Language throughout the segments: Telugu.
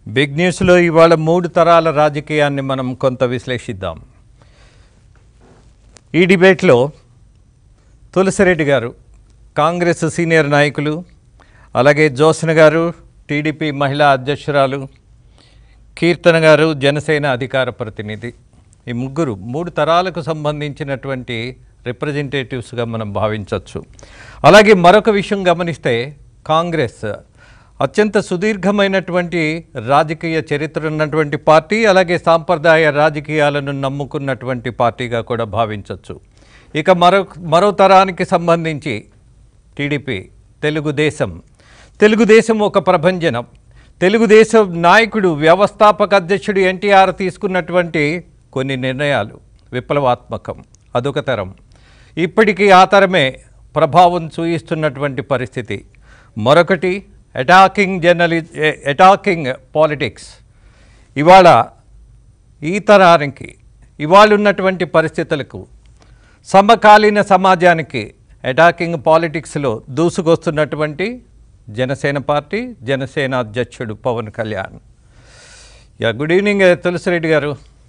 బిగ్ న్యూస్లో ఇవాళ మూడు తరాల రాజకీయాన్ని మనం కొంత విశ్లేషిద్దాం ఈ డిబేట్లో తులసిరెడ్డి గారు కాంగ్రెస్ సీనియర్ నాయకులు అలాగే జోసన గారు టీడీపీ మహిళా అధ్యక్షురాలు కీర్తన గారు జనసేన అధికార ప్రతినిధి ఈ ముగ్గురు మూడు తరాలకు సంబంధించినటువంటి రిప్రజెంటేటివ్స్గా మనం భావించవచ్చు అలాగే మరొక విషయం గమనిస్తే కాంగ్రెస్ అత్యంత సుదీర్ఘమైనటువంటి రాజకీయ చరిత్ర ఉన్నటువంటి పార్టీ అలాగే సాంప్రదాయ రాజకీయాలను నమ్ముకున్నటువంటి పార్టీగా కూడా భావించవచ్చు ఇక మరో మరో తరానికి సంబంధించి టీడీపీ తెలుగుదేశం తెలుగుదేశం ఒక ప్రభంజనం తెలుగుదేశం నాయకుడు వ్యవస్థాపక అధ్యక్షుడు ఎన్టీఆర్ తీసుకున్నటువంటి కొన్ని నిర్ణయాలు విప్లవాత్మకం అదొక తరం ఇప్పటికీ ఆ తరమే ప్రభావం చూయిస్తున్నటువంటి పరిస్థితి మరొకటి అటాకింగ్ జర్నలి అటాకింగ్ పాలిటిక్స్ ఇవాళ ఈ తరానికి ఇవాళ ఉన్నటువంటి పరిస్థితులకు సమకాలీన సమాజానికి అటాకింగ్ పాలిటిక్స్లో దూసుకొస్తున్నటువంటి జనసేన పార్టీ జనసేన అధ్యక్షుడు Pawan Kalyan yeah good evening Tulasireddy garu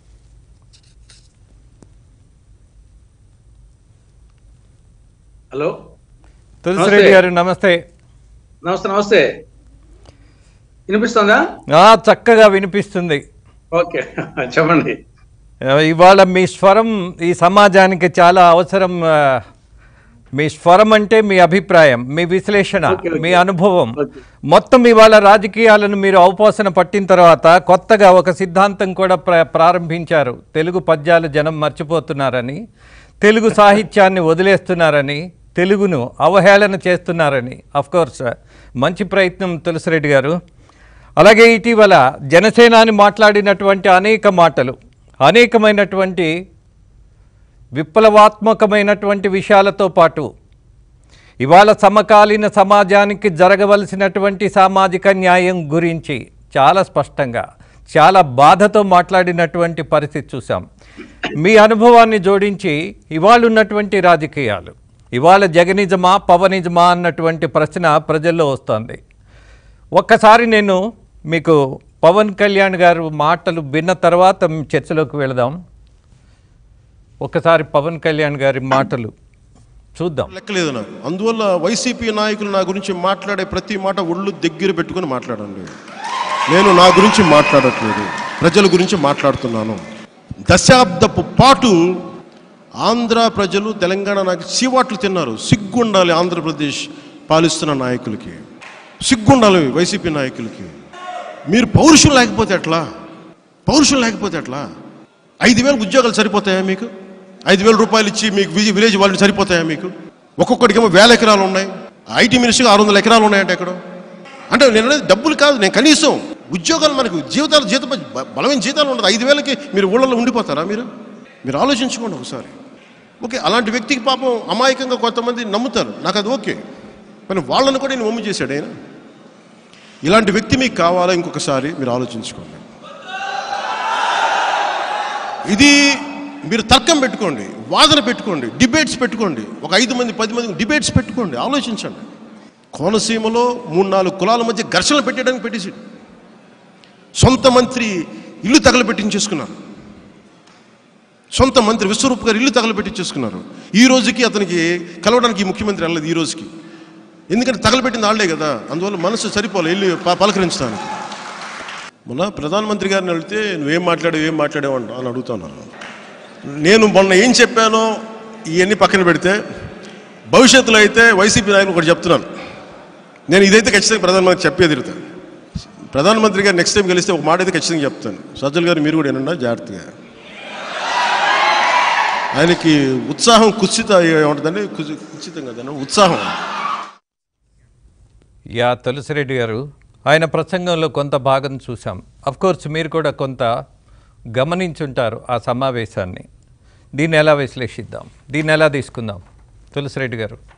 hello Tulasi Reddy నమస్తే. గారు నమస్తే నమస్తే నమస్తే వినిపిస్తుందా ఆ, చక్కగా వినిపిస్తుంది ఓకే చెప్పండి ఆ, ఇవాళ మీ స్వరం ఈ సమాజానికి చాలా అవసరం ఆ, మీ స్వరం అంటే మీ అభిప్రాయం మీ విశ్లేషణ ఓకే, ఓకే. మీ అనుభవం ఓకే. మొత్తం ఇవాళ రాజకీయాలను మీరు అవపోసన పట్టిన తర్వాత కొత్తగా ఒక సిద్ధాంతం కూడా ప్ర ప్రారంభించారు తెలుగు పద్యాలు జనం మర్చిపోతున్నారని తెలుగు సాహిత్యాన్ని వదిలేస్తున్నారని తెలుగును అవహేళన చేస్తున్నారని కోర్స్ మంచి ప్రయత్నం తులసిరెడ్డి గారు అలాగే ఇటీవల జనసేనాని మాట్లాడినటువంటి అనేక మాటలు అనేకమైనటువంటి విప్లవాత్మకమైనటువంటి విషయాలతో పాటు ఇవాళ సమకాలీన సమాజానికి జరగవలసినటువంటి సామాజిక న్యాయం గురించి చాలా స్పష్టంగా చాలా బాధతో మాట్లాడినటువంటి పరిస్థితి చూసాం మీ అనుభవాన్ని జోడించి ఇవాళ ఉన్నటువంటి రాజకీయాలు ఇవాళ జగనిజమా పవనిజమా అన్నటువంటి ప్రశ్న ప్రజల్లో వస్తోంది ఒక్కసారి నేను మీకు పవన్ కళ్యాణ్ గారు మాటలు విన్న తర్వాత చర్చలోకి వెళదాం ఒకసారి పవన్ కళ్యాణ్ గారి మాటలు చూద్దాం లెక్కలేదు నాకు అందువల్ల వైసీపీ నాయకులు నా గురించి మాట్లాడే ప్రతి మాట ఒళ్ళు దగ్గర పెట్టుకుని మాట్లాడండి నేను నా గురించి మాట్లాడట్లేదు ప్రజల గురించి మాట్లాడుతున్నాను దశాబ్దపు పాటు ఆంధ్ర ప్రజలు తెలంగాణ నాకు చీవాట్లు తిన్నారు సిగ్గుండాలి ఆంధ్రప్రదేశ్ పాలిస్తున్న నాయకులకి సిగ్గుండాలి వైసీపీ నాయకులకి మీరు పౌరుషం లేకపోతే ఎట్లా పౌరుషం లేకపోతే ఎట్లా ఐదు వేల ఉద్యోగాలు సరిపోతాయా మీకు ఐదు వేల రూపాయలు ఇచ్చి మీకు విజి- విలేజ్ వాళ్ళని సరిపోతాయా మీకు ఒక్కొక్కడికేమో వేల ఎకరాలు ఉన్నాయి ఐటీ మినిస్టర్కి ఆరు వందల ఎకరాలు ఉన్నాయంటే ఎక్కడ అంటే నేను అనేది డబ్బులు కాదు నేను కనీసం ఉద్యోగాలు మనకు జీవితాలు జీతం బ- బలమైన జీతాలు ఉండదు ఐదు వేలకి మీరు ఊళ్ళలో ఉండిపోతారా మీరు మీరు ఆలోచించుకోండి ఒకసారి ఓకే అలాంటి వ్యక్తికి పాపం అమాయకంగా కొంతమంది నమ్ముతారు నాకు అది ఓకే కానీ వాళ్ళని కూడా నేను మమ్మి చేశాడు ఆయన ఇలాంటి వ్యక్తి మీకు కావాలా ఇంకొకసారి మీరు ఆలోచించుకోండి ఇది మీరు తర్కం పెట్టుకోండి వాదన పెట్టుకోండి డిబేట్స్ పెట్టుకోండి ఒక ఐదు మంది పది మంది డిబేట్స్ పెట్టుకోండి ఆలోచించండి కోనసీమలో మూడు నాలుగు కులాల మధ్య ఘర్షణలు పెట్టడానికి పెట్టేసాడు సొంత మంత్రి ఇల్లు తగలబెట్టించేసుకున్నారు సొంత మంత్రి విశ్వరూప్ గారు ఇల్లు తగలబెట్టించేసుకున్నారు ఈ రోజుకి అతనికి కలవడానికి ఈ ముఖ్యమంత్రి వెళ్ళలేదు ఈ రోజుకి ఎందుకంటే తగలబెట్టింది వాళ్ళే కదా అందువల్ల మనసు సరిపోలే వెళ్ళి ప- పలకరించడానికి మొన్న ప్రధానమంత్రి గారిని అడిగితే నువ్వేం మాట్లాడావు ఏం మాట్లాడావు అంట అని అడుగుతున్నారు నేను మొన్న ఏం చెప్పానో ఇవన్నీ పక్కన పెడితే భవిష్యత్తులో అయితే వైసీపీ నాయకులు ఒకటి చెప్తున్నాను నేను ఇదైతే ఖచ్చితంగా ప్రధానమంత్రి చెప్పే తిరుగుతాను ప్రధానమంత్రి గారు నెక్స్ట్ టైం కలిస్తే ఒక మాట అయితే ఖచ్చితంగా చెప్తాను సజ్జల్ గారు మీరు కూడా ఏమన్నా జాగ్రత్తగా ఆయనకి ఉత్సాహం కుత్సిత ఏముంటుందండి కుసి- కుత్సితం కదండి ఉత్సాహం యా తులసిరెడ్డి గారు ఆయన ప్రసంగంలో కొంత భాగం చూసాం కోర్స్ మీరు కూడా కొంత గమనించుంటారు ఆ సమావేశాన్ని దీన్ని ఎలా విశ్లేషిద్దాం దీన్ని ఎలా తీసుకుందాం తులసిరెడ్డి గారు